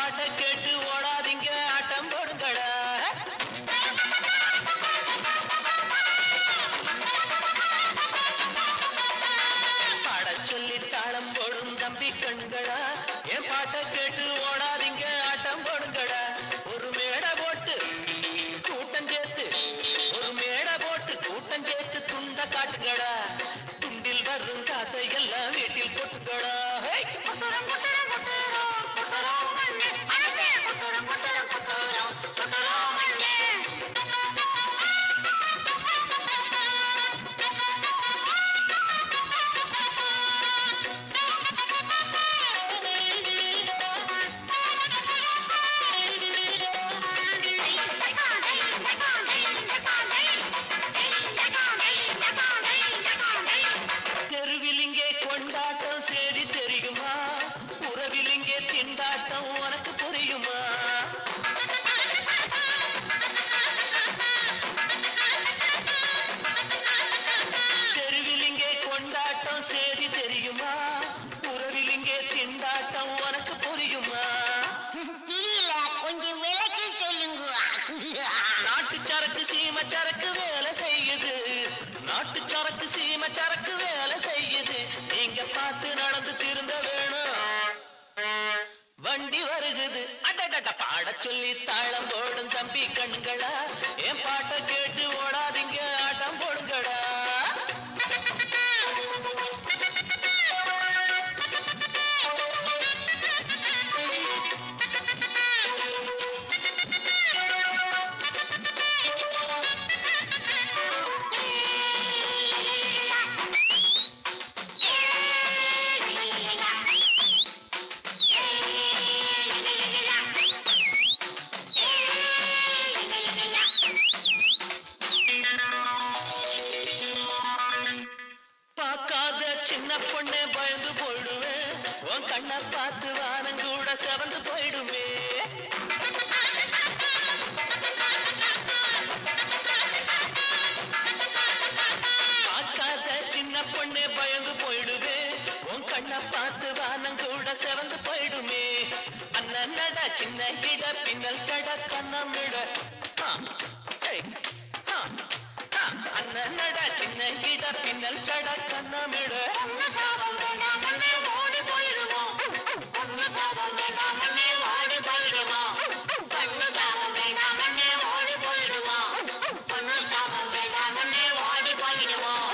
பாட்டை கேட்டு ஓடாதீங்க ஆட்டம் போடுங்கடா பாடச் சொல்லி தாளம் போடும் தம்பி கண்களா என் பாட்டை கேட்டு ஓடாதீங்க ஆட்டம் போடுங்கடா ஒரு மேடை போட்டு கூட்டம் சேர்த்து ஒரு மேடை போட்டு கூட்டம் சேர்த்து துண்ட காட்டுங்கடா துண்டில் வரும் காசை எல்லாம் வீட்டில் போட்டுக்கடா ஹே! குட்டுறம் குட்டுறம் குட்டுறோம் குட்டுறோம் மண்ணே அடச்சே குட்டுறம் குட்டுறம் குட்டுறோம் குட்டுறோம் மண்ணே தெருவில் இங்கே கொண்டாட்டம் சேதி தெரியுமா உறவில் இங்கே திண்டாட்டம் உனக்கு புரியுமா தெருவில் இங்கே கொண்டாட்டம் சேதி தெரியுமா உறவில் இங்கே திண்டாட்டம் உனக்கு புரியுமா தெரியல கொஞ்சம் விளக்கி சொல்லுங்க நாட்டு சரக்கு சீம சரக்கு வேலை செய்யுது நாட்டு சரக்கு சீம சரக்கு வேலை செய்யுது நீங்க பார்த்து நடந்து திருந்த வேணும் வண்டி வருகுது அடடட பாட சொல்லி தாளம் போடும் தம்பி கண்களா என் பாட்டை கேட்டு ஓடாதீங்க ஆட்டம் போடுங்கடா பார்க்காத சின்ன பொண்ணே பயந்து போயிடுவேன் உன் கண்ணை பார்த்து வானம் கூட செவந்து போயிடுமே பார்க்காத சின்ன பொண்ணே பயந்து போயிடுவே உன் கண்ணை பார்த்து வானம் கூட செவந்து போயிடுமே அண்ணனட சின்ன கிட பின்னல் கட கண்ணமிட ஆ, ஏய், ஆ, ஆ, அண்ணனட சின்ன கிட பின்னல் சட கண்ணமிட ஒண்ணு சாபம் வேண்டாம் மண்ணே ஓடி போயிடுவோம் ஒண்ணு சாபம் வேண்டாம் மண்ணே ஓடி போயிடுவோம் ஒண்ணு சாபம் வேண்டாம் மண்ணே ஓடி போயிடுவோம் ஒண்ணு சாபம் வேண்டாம் மண்ணே ஓடி போயிடுவோம்